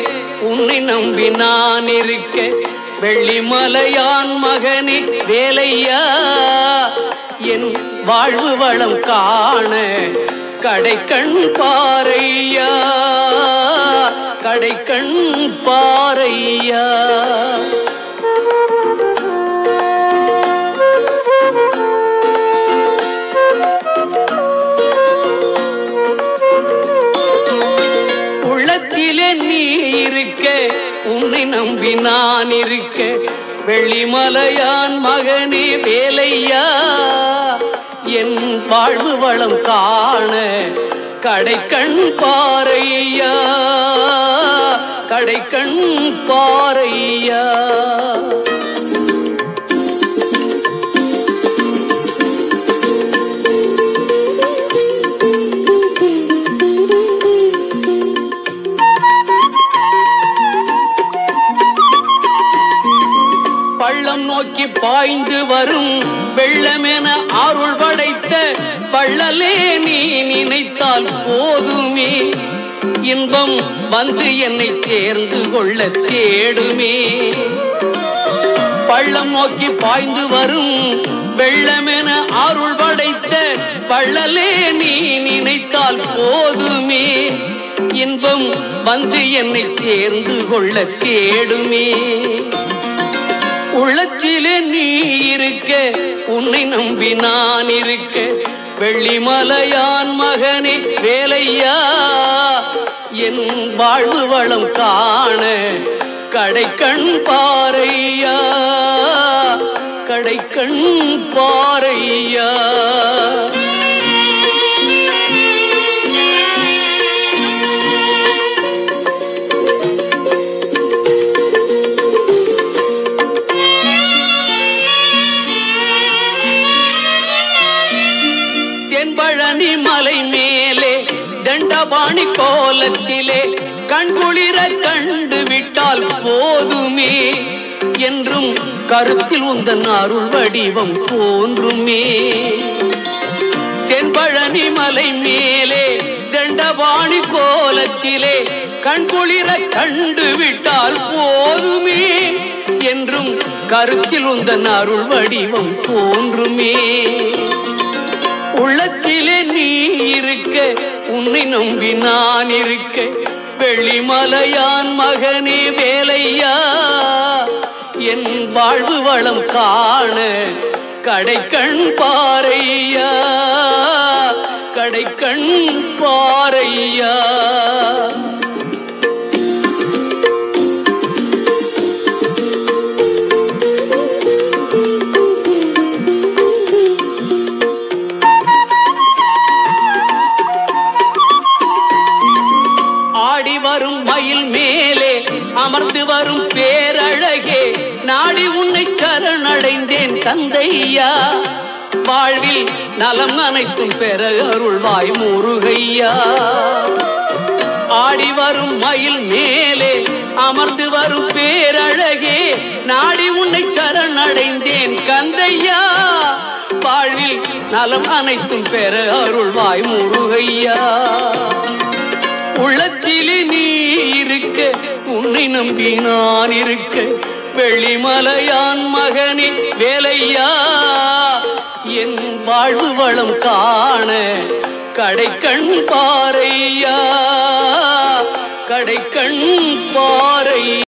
உன்னை நம்பி நான் இருக்க வெள்ளிமலையான் மகனே வேலையா என் வாழ்வு வளம் காண கடைக்கண் பாறையா கடைக்கண் பாறையா உள்ளத்திலே நீ இருக்க உன்னை நம்பி நான் இருக்க வெள்ளிமலையான் மகனே வேலையா என் வாழ்வு வளம் காண கடைக்கண் பாறையா கடைக்கண் பாறையா பள்ளம் நோக்கி பாய்ந்து வரும் வெள்ளமென அருள் படைத்த பள்ளலே நீ நினைத்தால் போதுமே இன்பம் வந்து என்னை சேர்ந்து கொள்ள தேடுமே பள்ளம் நோக்கி பாய்ந்து வரும் வெள்ளமென அருள் படைத்த பள்ளலே நீ நினைத்தால் போதுமே இன்பம் வந்து என்னை சேர்ந்து கொள்ள தேடுமே உள்ளத்திலே நீ இருக்க உன்னை நம்பி நான் இருக்க வெள்ளிமலையான் மகனே வேலையா என் வாழ்வு வளம் காண கடைக்கண் பாறையா கடைக்கண் பாறையா தென்பழனி மலை மேலே தண்டபாணி கோலத்திலே கண்குளிர கண்டு விட்டால் போதுமே என்றும் கருத்தில் உந்தன் அருள் வடிவம் தோன்றுமே தென்பழனி மலை மேலே தண்டபாணி கோலத்திலே கண்குளிர கண்டு விட்டால் போதுமே என்றும் கருத்தில் உந்தன் அருள் வடிவம் தோன்றுமே உள்ளத்திலே நீ இருக்க உன்னை நம்பி நான் இருக்க வெள்ளிமலையான் மகனே வேலையா என் வாழ்வு வளம் காண கடைக்கண் பாறையா கடைக்கண் பாறையா ஆடி வரும் மயில் மேலே அமர்ந்து வரும் பேரழகே நாடி உன்னை சரணடைந்தேன் தந்தையா வாழ்வில் நலம் அனைத்தும் பெற அருள்வாய் முருகையா ஆடி வரும் மயில் மேலே அமர்ந்து வரும் பேரழகே நாடி உன்னை சரணடைந்தேன் கந்தையா வாழ்வில் நலம் அனைத்தும் பெற அருள்வாய் முருகையா உள்ளத்திலே நீ இருக்க உன்னை நம்பி நான் இருக்க வெள்ளிமலையான் மகனே வேலையா என் வாழ்வு வளம் காண கடைக்கண் பாறையா கடைக்கண் பாறை